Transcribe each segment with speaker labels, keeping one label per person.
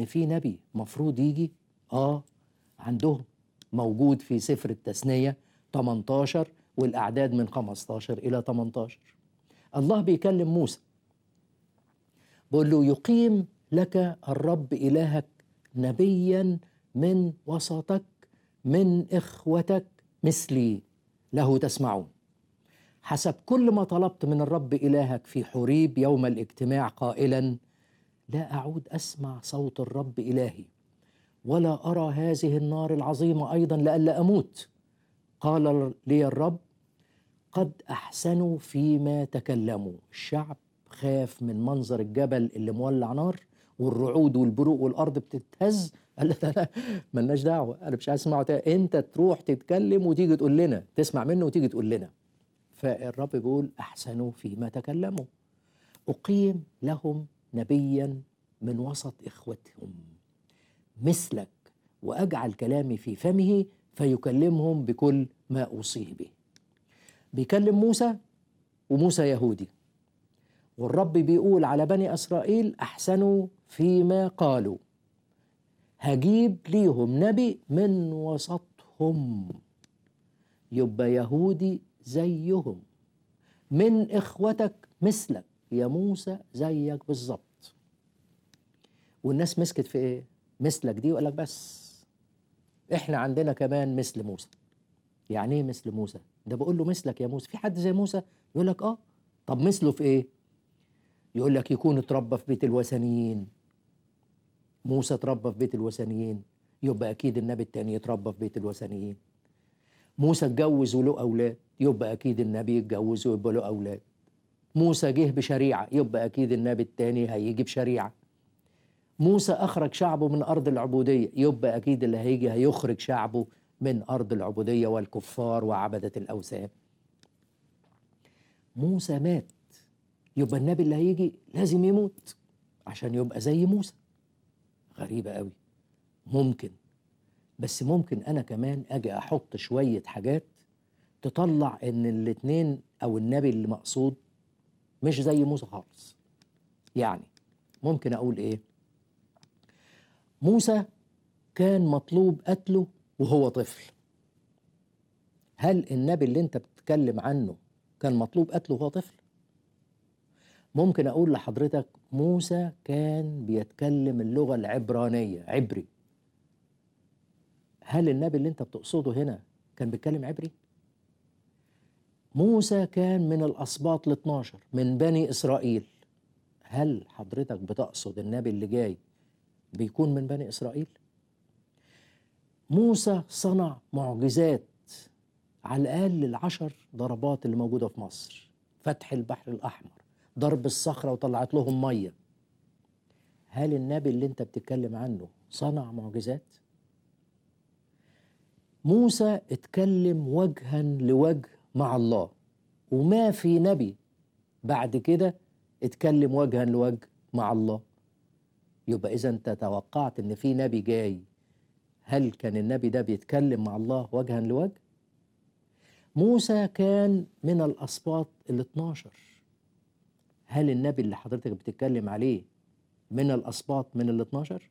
Speaker 1: ان في نبي مفروض يجي اه عندهم موجود في سفر التثنيه 18 والاعداد من 15 الى 18 الله بيكلم موسى بيقول له يقيم لك الرب الهك نبيا من وسطك من اخوتك مثلي له تسمعون حسب كل ما طلبت من الرب الهك في حريب يوم الاجتماع قائلا لا اعود اسمع صوت الرب الهي ولا ارى هذه النار العظيمه ايضا لئلا اموت قال لي الرب قد احسنوا فيما تكلموا الشعب خاف من منظر الجبل اللي مولع نار والرعود والبروق والارض بتتهز قال له لا ملناش دعوه انا مش عايز اسمعه تاني انت تروح تتكلم وتيجي تقول لنا تسمع منه وتيجي تقول لنا فالرب بيقول احسنوا فيما تكلموا اقيم لهم نبيا من وسط اخوتهم مثلك واجعل كلامي في فمه فيكلمهم بكل ما اوصيه به بيكلم موسى وموسى يهودي والرب بيقول على بني اسرائيل احسنوا فيما قالوا هجيب ليهم نبي من وسطهم يبقى يهودي زيهم من اخوتك مثلك يا موسى زيك بالظبط والناس مسكت في ايه مثلك دي وقال لك بس احنا عندنا كمان مثل موسى يعني ايه مثل موسى ده بقول له مثلك يا موسى في حد زي موسى يقول لك اه طب مثله في ايه يقول لك يكون اتربى في بيت الوثنيين موسى اتربى في بيت الوثنيين يبقى اكيد النبي التاني يتربى في بيت الوثنيين موسى اتجوز وله اولاد يبقى اكيد النبي يتجوز ويبقى له اولاد موسى جه بشريعه يبقى اكيد النبي التاني هيجي بشريعه موسى اخرج شعبه من ارض العبوديه يبقى اكيد اللي هيجي هيخرج شعبه من ارض العبوديه والكفار وعبده الاوثان موسى مات يبقى النبي اللي هيجي لازم يموت عشان يبقى زي موسى غريبه قوي ممكن بس ممكن انا كمان اجي احط شويه حاجات تطلع ان الاتنين او النبي اللي مقصود مش زي موسى خالص يعني ممكن اقول ايه موسى كان مطلوب قتله وهو طفل هل النبي اللي انت بتتكلم عنه كان مطلوب قتله وهو طفل ممكن اقول لحضرتك موسى كان بيتكلم اللغه العبرانيه عبري هل النبي اللي انت بتقصده هنا كان بيتكلم عبري موسى كان من الاسباط ال 12 من بني اسرائيل هل حضرتك بتقصد النبي اللي جاي بيكون من بني اسرائيل موسى صنع معجزات على الاقل العشر ضربات اللي موجوده في مصر فتح البحر الاحمر ضرب الصخره وطلعت لهم ميه هل النبي اللي انت بتتكلم عنه صنع معجزات موسى اتكلم وجها لوجه مع الله وما في نبي بعد كده اتكلم وجها لوجه مع الله يبقى اذا انت توقعت ان في نبي جاي هل كان النبي ده بيتكلم مع الله وجها لوجه موسى كان من الاسباط ال 12 هل النبي اللي حضرتك بتتكلم عليه من الاسباط من ال 12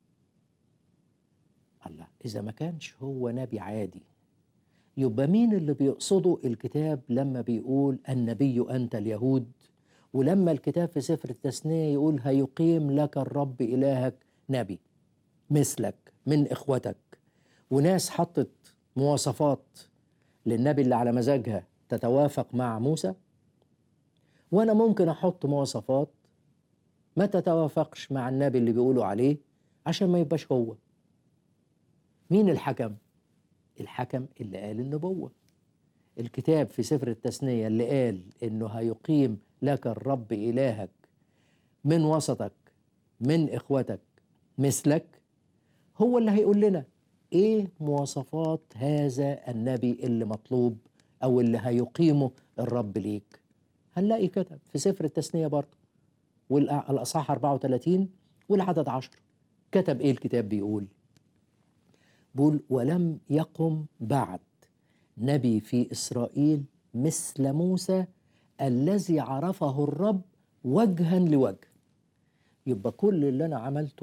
Speaker 1: الله اذا ما كانش هو نبي عادي يبقى مين اللي بيقصده الكتاب لما بيقول النبي انت اليهود ولما الكتاب في سفر التثنيه يقول هيقيم لك الرب الهك نبي مثلك من اخوتك وناس حطت مواصفات للنبي اللي على مزاجها تتوافق مع موسى وانا ممكن احط مواصفات ما تتوافقش مع النبي اللي بيقولوا عليه عشان ما يبقاش هو مين الحكم الحكم اللي قال النبوة الكتاب في سفر التثنية اللي قال انه هيقيم لك الرب الهك من وسطك من اخوتك مثلك هو اللي هيقول لنا ايه مواصفات هذا النبي اللي مطلوب او اللي هيقيمه الرب ليك هنلاقي كتب في سفر التثنية برضه والأصحاح 34 والعدد 10 كتب ايه الكتاب بيقول بيقول ولم يقم بعد نبي في إسرائيل مثل موسى الذي عرفه الرب وجها لوجه يبقى كل اللي أنا عملته